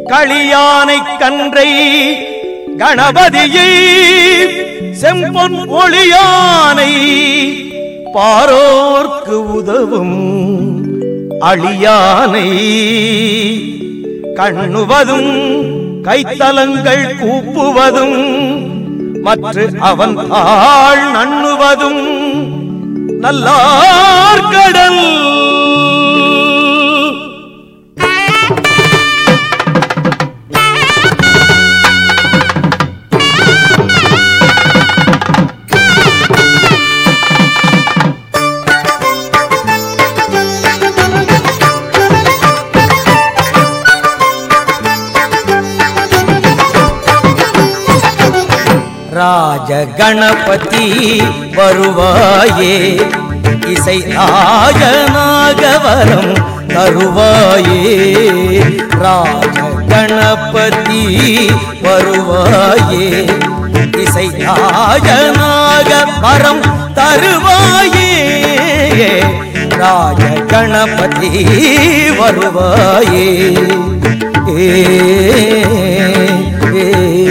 களியானை கன்றை கணபதியை செம்பொன் ஒளியானை பாரோர்க்கு உதவும் அழியானை கண்ணுவதும் கைத்தலங்கள் கூப்புவதும் மற்ற அவன் தாழ் நண்ணுவதும் நல்லார்கடல் ராஜ கணபதி வருவாயே இசை ராஜனாக வரம் தருவாயே ராஜ கணபதி வருவாயே இசை ராஜனாக வரம் தருவாயே ராஜ கணபதி வருவாயே ஏ ஏ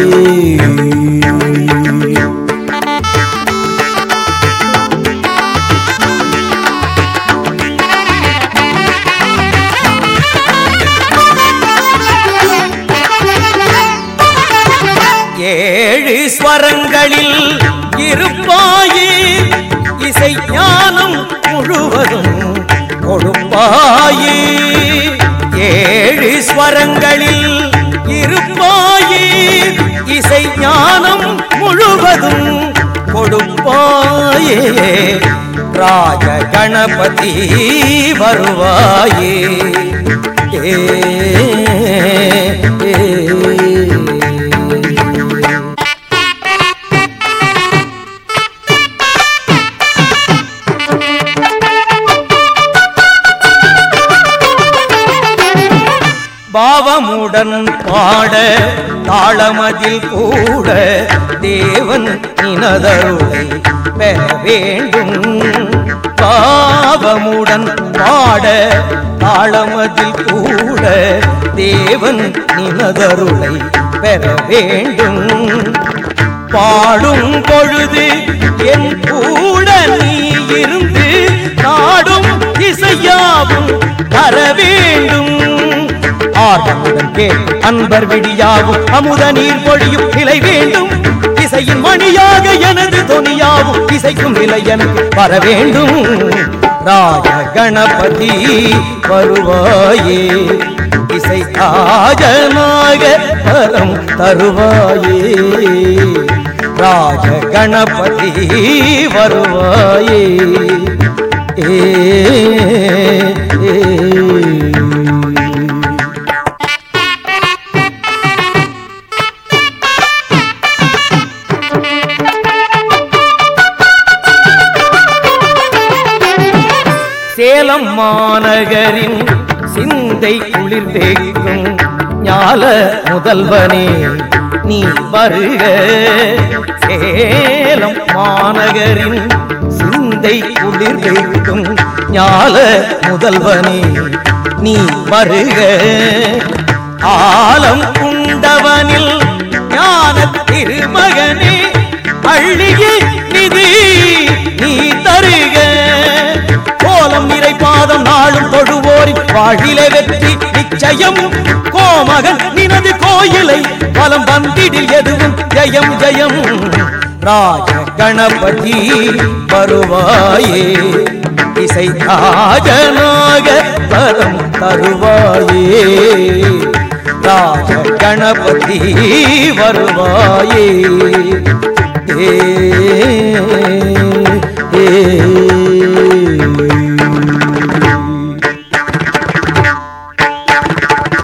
ஏழு ஸ்வரங்களில் இருப்பாயே இசை ஞானம் முழுவதும் கொடுப்பாயே ஏழு ஸ்வரங்களில் இருப்பாயே இசை ஞானம் முழுவதும் கொடுப்பாயே ராஜ கணபதி வருவாயே ஏ ஏ பாவமுடன் பாட தாளமதில் கூட தேவன் நினதருளை பெற வேண்டும் பாவமுடன் பாட தாளமதில் கூட தேவன் நினதருளை பெற வேண்டும் பாடும் பொழுது என் கூட நீ இருந்து நாடும் இசையாவும் தர வேண்டும் ஆர்வமுடன் கேட்டு அன்பர் விடியாவும் அமுத நீர் பொழியும் நிலை வேண்டும் இசையின் மணியாக எனது தொனியாவும் இசைக்கும் நிலை எனக்கு வர வேண்டும் ராஜ கணபதி வருவாயே இசை ராஜனாக பரம் தருவாயே ராஜ கணபதி வருவாயே ஏ ஏ. சேலம் மாநகரின் சிந்தை குளிர்ந்தேக்கும் ஞால முதல்வனே நீ வருக சேலம் மாநகரின் சிந்தை குளிர்ந்தேக்கும் ஞால முதல்வனே நீ வருக ஆலம் உண்டவனில் ஞான திருமகனே அள்ளியே நிதி நீ தருக கோலம் நிறை பாதம் நாளும் தொழுவோரின் வாழிலே வெற்றி நிச்சயம் கோமகன் நினது கோயிலை பலம் வந்திடில் எதுவும் ஜெயம் ஜெயம் ராஜ கணபதி வருவாயே இசை ராஜனாக பரம் தருவாயே ராஜ கணபதி வருவாயே ஏ